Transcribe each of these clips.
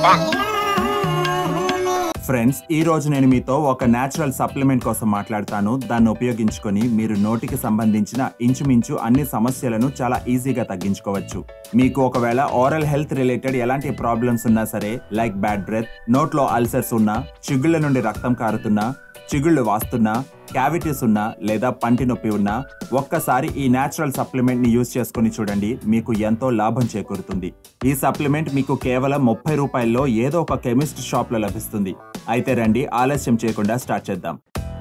friends ఈ రోజు నేను మీతో ఒక నేచురల్ సప్లిమెంట్ కోసం మాట్లాడతాను దాన్ని ఉపయోగించుకొని మీరు నోటికి సంబంధించిన ఇంచుమించు అన్ని సమస్యలను చాలా ఈజీగా తగ్గించుకోవచ్చు మీకు ఒకవేళ ఓరల్ హెల్త్ రిలేటెడ్ ఎలాంటి ప్రాబ్లమ్స్ ఉన్నా సరే లైక్ బ్యాడ్ బ్రెత్ నోట్లో అల్సర్స్ ఉన్నా చిగుళ్ళ నుండి రక్తం కారుతున్నా చిగుళ్ళు వాస్తున్నా క్యావిటీస్ ఉన్నా లేదా పంటి నొప్పి ఉన్నా ఒక్కసారి ఈ నేచురల్ సప్లిమెంట్ ని యూజ్ చేసుకుని చూడండి మీకు ఎంతో లాభం చేకూరుతుంది ఈ సప్లిమెంట్ మీకు కేవలం ముప్పై రూపాయల్లో ఏదో ఒక కెమిస్ట్ షాప్ లో లభిస్తుంది అయితే రండి ఆలస్యం చేయకుండా స్టార్ట్ చేద్దాం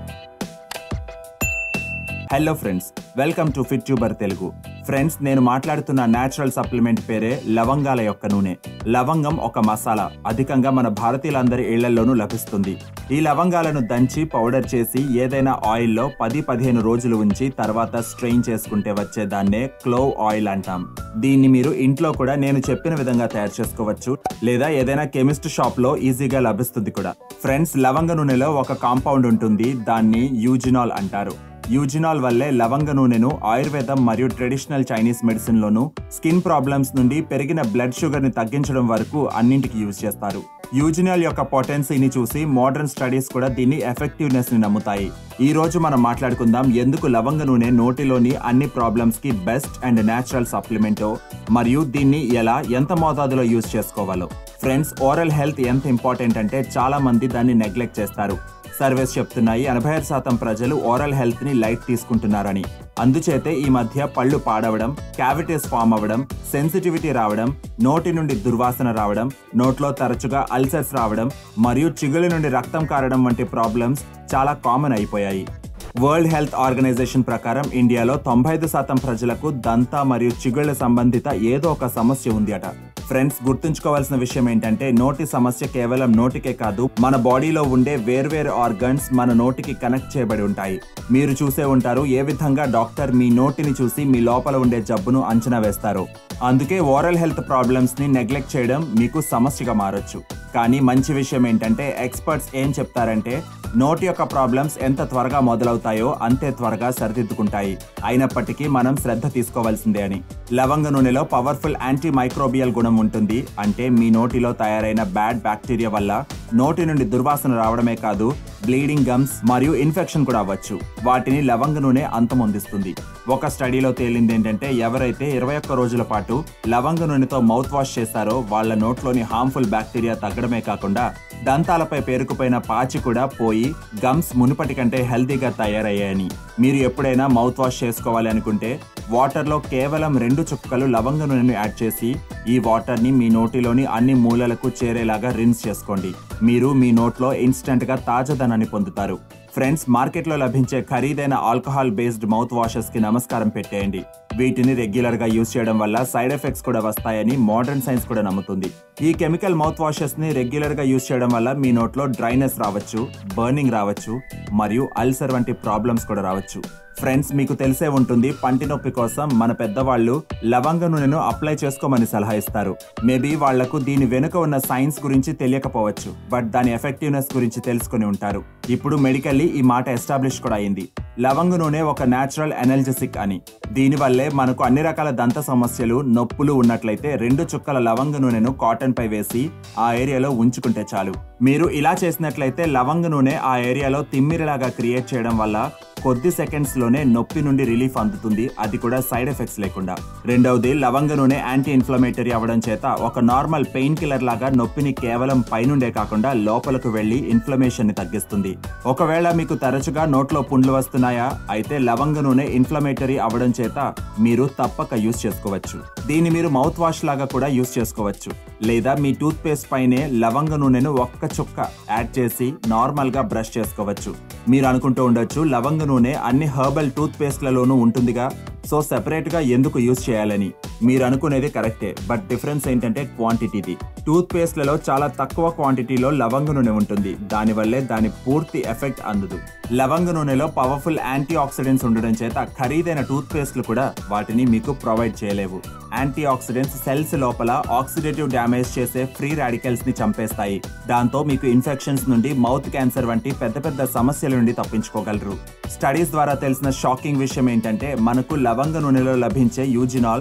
hello friends welcome to fit tuber Telugu friends నేను మాట్లాడుతున్న నేచురల్ సప్లిమెంట్ పేరే లవంగాల యొక్క నూనె లవంగం ఒక మసాలా అధికంగా మన భారతీయులందరి ఇళ్లలోనూ లభిస్తుంది ఈ లవంగాలను దంచి పౌడర్ చేసి ఏదైనా ఆయిల్లో పది పదిహేను రోజులు ఉంచి తర్వాత స్ట్రెయిన్ చేసుకుంటే వచ్చే దాన్నే క్లోవ్ ఆయిల్ అంటాం దీన్ని మీరు ఇంట్లో కూడా నేను చెప్పిన విధంగా తయారు చేసుకోవచ్చు లేదా ఏదైనా కెమిస్ట్ షాప్ లో ఈజీగా లభిస్తుంది కూడా ఫ్రెండ్స్ లవంగ నూనెలో ఒక కాంపౌండ్ ఉంటుంది దాన్ని యూజినాల్ అంటారు యూజినాల్ వల్లే లవంగ నూనెను ఆయుర్వేదం మరియు ట్రెడిషనల్ చైనీస్ మెడిసిన్ లోను స్కిన్ ప్రాబ్లమ్స్ నుండి పెరిగిన బ్లడ్ షుగర్ ని తగ్గించడం వరకు అన్నింటికి యూజ్ చేస్తారు యూజినాల్ యొక్క పొటెన్సీని చూసి మోడర్న్ స్టడీస్ కూడా దీని ఎఫెక్టివ్నెస్ ని నమ్ముతాయి ఈ రోజు మనం మాట్లాడుకుందాం ఎందుకు లవంగ నూనె నోటిలోని అన్ని ప్రాబ్లమ్స్ కి బెస్ట్ అండ్ నేచురల్ సప్లిమెంటో మరియు దీన్ని ఎలా ఎంత మోతాదులో యూజ్ చేసుకోవాలో ఫ్రెండ్స్ ఓరల్ హెల్త్ ఎంత ఇంపార్టెంట్ అంటే చాలా మంది దాన్ని నెగ్లెక్ట్ చేస్తారు సర్వేస్ చెప్తున్నాయి ఎనభై ఆరు శాతం ప్రజలు ఓరల్ హెల్త్ ని లైట్ తీసుకుంటున్నారని అందుచేతే ఈ మధ్య పళ్ళు పాడవడం క్యావిటీస్ ఫామ్ అవ్వడం సెన్సిటివిటీ రావడం నోటి నుండి దుర్వాసన రావడం నోట్లో తరచుగా అల్సర్స్ రావడం మరియు చిగుల నుండి రక్తం కారడం వంటి ప్రాబ్లమ్స్ చాలా కామన్ అయిపోయాయి వరల్డ్ హెల్త్ ఆర్గనైజేషన్ ప్రకారం ఇండియాలో తొంభై ఐదు శాతం ప్రజలకు దంత మరియు చిగుళ్ళ సంబంధిత ఏదో ఒక సమస్య ఉంది అట ఫ్రెండ్స్ గుర్తుంచుకోవాల్సిన విషయం ఏంటంటే నోటి సమస్య కేవలం నోటికే కాదు మన బాడీలో ఉండే వేర్వేరు ఆర్గన్స్ మన నోటికి కనెక్ట్ చేయబడి ఉంటాయి మీరు చూసే ఉంటారు ఏ విధంగా డాక్టర్ మీ నోటిని చూసి మీ లోపల ఉండే జబ్బును అంచనా వేస్తారు అందుకే ఓరల్ హెల్త్ ప్రాబ్లమ్స్ ని నెగ్లెక్ట్ చేయడం మీకు సమస్యగా మారొచ్చు కానీ మంచి విషయం ఏంటంటే ఎక్స్పర్ట్స్ ఏం చెప్తారంటే నోటి యొక్క ప్రాబ్లమ్స్ ఎంత త్వరగా మొదలవుతాయో అంతే త్వరగా సరిదిద్దుకుంటాయి అయినప్పటికీ మనం శ్రద్ధ తీసుకోవాల్సిందే అని లవంగ నూనెలో పవర్ఫుల్ యాంటీ మైక్రోబియల్ గుణం ఉంటుంది అంటే మీ నోటిలో తయారైన బ్యాడ్ బ్యాక్టీరియా వల్ల నోటి నుండి దుర్వాసన రావడమే కాదు బ్లీడింగ్ గమ్స్ మరియు ఇన్ఫెక్షన్ కూడా అవ్వచ్చు వాటిని లవంగ నూనె అంతమొందిస్తుంది ఒక స్టడీలో తేలింది ఏంటంటే ఎవరైతే ఇరవై ఒక్క రోజుల పాటు లవంగ నూనెతో మౌత్ వాష్ చేస్తారో వాళ్ళ నోట్లోని హార్మ్ఫుల్ బ్యాక్టీరియా తగ్గడమే కాకుండా దంతాలపై పేరుకుపోయిన పాచి కూడా పోయి గమ్స్ మునుపటి కంటే హెల్తీగా తయారయ్యాయని మీరు ఎప్పుడైనా మౌత్ వాష్ చేసుకోవాలి అనుకుంటే వాటర్లో కేవలం రెండు చుక్కలు లవంగ నూనెను యాడ్ చేసి ఈ వాటర్ని మీ నోటిలోని అన్ని మూలలకు చేరేలాగా రిన్స్ చేసుకోండి మీరు మీ నోట్లో ఇన్స్టెంట్గా తాజాదనాన్ని పొందుతారు ఫ్రెండ్స్ మార్కెట్లో లభించే ఖరీదైన ఆల్కహాల్ బేస్డ్ మౌత్ వాషెస్ కి నమస్కారం పెట్టేయండి వీటిని రెగ్యులర్ గా యూజ్ చేయడం వల్ల సైడ్ ఎఫెక్ట్స్ కూడా వస్తాయని మోడర్న్ సైన్స్ కూడా నమ్ముతుంది ఈ కెమికల్ మౌత్ వాషెస్ ని రెగ్యులర్ గా యూజ్ చేయడం వల్ల మీ నోట్లో డ్రైనెస్ రావచ్చు బర్నింగ్ రావచ్చు మరియు అల్సర్ వంటి ప్రాబ్లమ్స్ కూడా రావచ్చు ఫ్రెండ్స్ మీకు తెలిసే ఉంటుంది పంటి నొప్పి కోసం మన పెద్దవాళ్ళు లవంగ నూనెను అప్లై చేసుకోమని సలహా ఇస్తారు మేబీ వాళ్లకు దీని వెనుక ఉన్న సైన్స్ గురించి తెలియకపోవచ్చు బట్ దాని ఎఫెక్టివ్నెస్ గురించి తెలుసుకుని ఉంటారు ఇప్పుడు మెడికల్లీ ఈ మాట ఎస్టాబ్లిష్ కూడా అయింది లవంగ నూనె ఒక నేచురల్ ఎనర్జెసిక్ అని దీనివల్లే మనకు అన్ని రకాల దంత సమస్యలు నొప్పులు ఉన్నట్లయితే రెండు చుక్కల లవంగ నూనెను కాటన్ పై వేసి ఆ ఏరియాలో ఉంచుకుంటే చాలు మీరు ఇలా చేసినట్లయితే లవంగ నూనె ఆ ఏరియాలో తిమ్మిరిలాగా క్రియేట్ చేయడం వల్ల కొద్ది సెకండ్స్ లోనే నొప్పి నుండి రిలీఫ్ అందుతుంది అది కూడా సైడ్ ఎఫెక్ట్స్ లేకుండా రెండవది లవంగ నూనె యాంటీ ఇన్ఫ్లమేటరీ అవ్వడం చేత ఒక నార్మల్ పెయిన్ కిల్లర్ లాగా నొప్పిని కేవలం పైనుండే కాకుండా లోపలకు వెళ్లి ఇన్ఫ్లమేషన్ ని తగ్గిస్తుంది ఒకవేళ మీకు తరచుగా నోట్లో పుండ్లు వస్తున్నాయా అయితే లవంగ నూనె ఇన్ఫ్లమేటరీ అవ్వడం చేత మీరు తప్పక యూస్ చేసుకోవచ్చు దీన్ని మీరు మౌత్ వాష్ లాగా కూడా యూస్ చేసుకోవచ్చు లేదా మీ టూత్ పేస్ట్ పైనే లవంగ నూనెను ఒక్క చుక్క యాడ్ చేసి నార్మల్ గా బ్రష్ చేసుకోవచ్చు మీరు అనుకుంటూ ఉండొచ్చు లవంగ నూనె అన్ని హర్బల్ టూత్ పేస్ట్లలోనూ ఉంటుందిగా సో సెపరేట్ గా ఎందుకు యూజ్ చేయాలని మీరు అనుకునేది కరెక్టే బట్ డిఫరెన్స్ ఏంటంటే క్వాంటిటీది టూత్ పేస్ట్లలో చాలా తక్కువ క్వాంటిటీలో లవంగ నూనె ఉంటుంది దానివల్లే దాని పూర్తి ఎఫెక్ట్ అందదు లవంగ నూనెలో పవర్ఫుల్ యాంటీ ఆక్సిడెంట్స్ ఉండడం చేత ఖరీదైన టూత్ పేస్ట్లు కూడా వాటిని మీకు ప్రొవైడ్ చేయలేవు యాంటీ ఆక్సిడెంట్స్ సెల్స్ లోపల ఆక్సిడేటివ్ డ్యామేజ్ చేసే ఫ్రీ రాడికల్స్ ని చంపేస్తాయి దాంతో మీకు ఇన్ఫెక్షన్స్ నుండి మౌత్ క్యాన్సర్ వంటి పెద్ద పెద్ద సమస్యల నుండి తప్పించుకోగలరు స్టడీస్ ద్వారా తెలిసిన షాకింగ్ విషయం ఏంటంటే మనకు లవంగ నూనెలో లభించే eugenol vitamin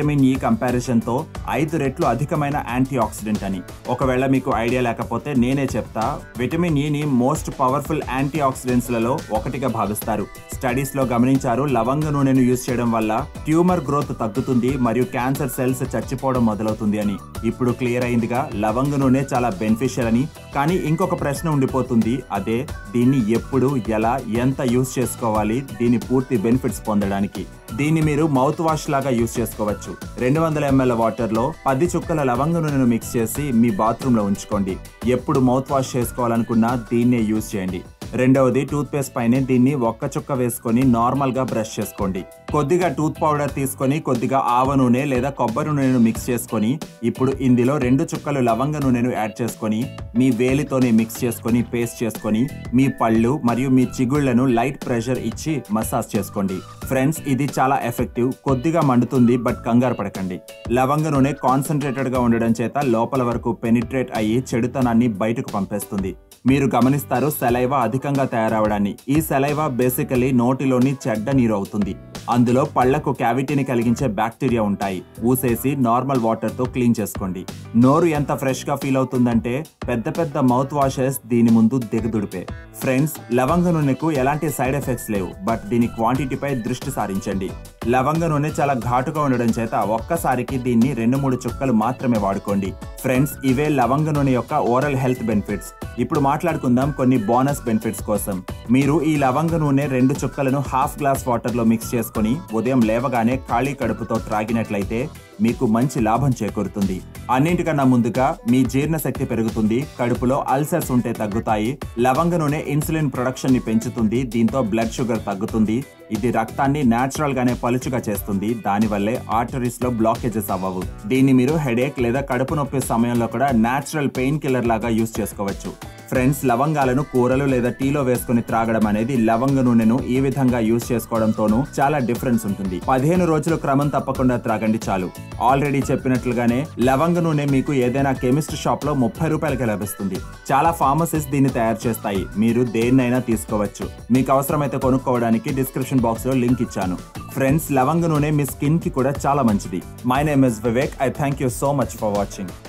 vitamin E comparison తో ఐదు రెట్లు అధికమైన యాంటీ ఆక్సిడెంట్ అని ఒకవేళ మీకు ఐడియా లేకపోతే నేనే చెప్తా విటమిన్ ఈని మోస్ట్ పవర్ఫుల్ యాంటీ ఆక్సిడెంట్స్ లలో ఒకటిగా భావిస్తారు స్టడీస్ లో గమనించారు లవంగ నూనెను యూజ్ చేయడం వల్ల ట్యూమర్ గ్రోత్ తగ్గుతుంది మరియు క్యాన్సర్ సెల్స్ చచ్చిపోవడం మొదలవుతుంది అని ఇప్పుడు క్లియర్ అయిందిగా లవంగ నూనె చాలా బెనిఫిషియల్ అని కానీ ఇంకొక ప్రశ్న ఉండిపోతుంది అదే దీన్ని ఎప్పుడు ఎలా ఎంత యూజ్ చేసుకోవాలి దీని పూర్తి బెనిఫిట్స్ పొందడానికి దీన్ని మీరు మౌత్ వాష్ లాగా యూజ్ చేసుకోవచ్చు రెండు వందల ఎంఎల్ వాటర్ లో పది చుక్కల లవంగ నూనెను మిక్స్ చేసి మీ బాత్రూమ్ లో ఉంచుకోండి ఎప్పుడు మౌత్ వాష్ చేసుకోవాలనుకున్నా దీన్నే యూజ్ చేయండి రెండవది టూత్ పేస్ట్ పైన దీన్ని ఒక్క చుక్క వేసుకొని నార్మల్ గా బ్రష్ చేసుకోండి కొద్దిగా టూత్ పౌడర్ తీసుకొని కొద్దిగా ఆవ నూనె లేదా కొబ్బరి నూనెను మిక్స్ చేసుకొని ఇప్పుడు ఇందులో రెండు చుక్కలు లవంగ నూనెను యాడ్ చేసుకొని మీ వేలితోనే మిక్స్ చేసుకొని పేస్ట్ చేసుకొని మీ పళ్ళు మరియు మీ చిగుళ్లను లైట్ ప్రెషర్ ఇచ్చి మసాజ్ చేసుకోండి ఫ్రెండ్స్ ఇది చాలా ఎఫెక్టివ్ కొద్దిగా మండుతుంది బట్ కంగారు పడకండి లవంగ నూనె కాన్సన్ట్రేటెడ్ గా ఉండడం చేత లోపల వరకు పెనిట్రేట్ అయ్యి చెడుతనాన్ని బయటకు పంపేస్తుంది మీరు గమనిస్తారు సెలైవా అధికంగా తయారవడాన్ని ఈ సెలైవా బేసికలీ నోటిలోని చెడ్డ నీరు అవుతుంది అందులో పళ్లకు క్యావిటీని కలిగించే బ్యాక్టీరియా ఉంటాయి ఊసేసి నార్మల్ వాటర్ తో క్లీన్ చేసుకోండి నోరు ఎంత ఫ్రెష్ గా ఫీల్ అవుతుందంటే పెద్ద పెద్ద మౌత్ వాషెస్ దీని ముందు దిగదుడిపే ఫ్రెండ్స్ లవంగ నూనెకు ఎలాంటి సైడ్ ఎఫెక్ట్స్ లేవు బట్ దీని క్వాంటిటీపై దృష్టి సారించండి లవంగ నూనె చాలా ఘాటుగా ఉండడం చేత ఒక్కసారికి దీన్ని రెండు మూడు చుక్కలు మాత్రమే వాడుకోండి ఫ్రెండ్స్ ఇవే లవంగ నూనె యొక్క ఓరల్ హెల్త్ బెనిఫిట్స్ ఇప్పుడు మాట్లాడుకుందాం కొన్ని బోనస్ బెనిఫిట్స్ కోసం మీరు ఈ లవంగ నూనె రెండు చుక్కలను హాఫ్ గ్లాస్ వాటర్ లో మిక్స్ చేసుకుని ఉదయం లేవగానే ఖాళీ కడుపుతో త్రాగినట్లయితే మీకు మంచి లాభం చేకూరుతుంది అన్నింటికన్నా ముందుగా మీ జీర్ణశక్తి పెరుగుతుంది కడుపులో అల్సర్స్ ఉంటే తగ్గుతాయి లవంగ నూనె ఇన్సులిన్ ప్రొడక్షన్ ని పెంచుతుంది దీంతో బ్లడ్ షుగర్ తగ్గుతుంది ఇది రక్తాన్ని నేచురల్ గానే పలుచుగా చేస్తుంది దానివల్లే ఆర్టరీస్ లో బ్లాకేజెస్ అవ్వవు దీన్ని మీరు హెడేక్ లేదా కడుపు నొప్పి సమయంలో కూడా నేచురల్ పెయిన్ కిల్లర్ లాగా యూస్ చేసుకోవచ్చు ఫ్రెండ్స్ లవంగాలను కూరలు లేదా టీలో వేసుకుని త్రాగడం అనేది లవంగ నూనెను ఈ విధంగా యూస్ చేసుకోవడంతోనూ చాలా డిఫరెన్స్ ఉంటుంది పదిహేను రోజులు క్రమం తప్పకుండా త్రాగండి చాలు ఆల్రెడీ చెప్పినట్లుగానే లవంగ నూనె మీకు ఏదైనా కెమిస్ట్ షాప్ లో ముప్పై రూపాయలకి లభిస్తుంది చాలా ఫార్మసీస్ దీన్ని తయారు చేస్తాయి మీరు దేన్నైనా తీసుకోవచ్చు మీకు అవసరమైతే కొనుక్కోవడానికి డిస్క్రిప్షన్ బాక్స్ లో లింక్ ఇచ్చాను ఫ్రెండ్స్ లవంగ నూనె మీ స్కిన్ కి కూడా చాలా మంచిది my name is Vivek I thank you so much for watching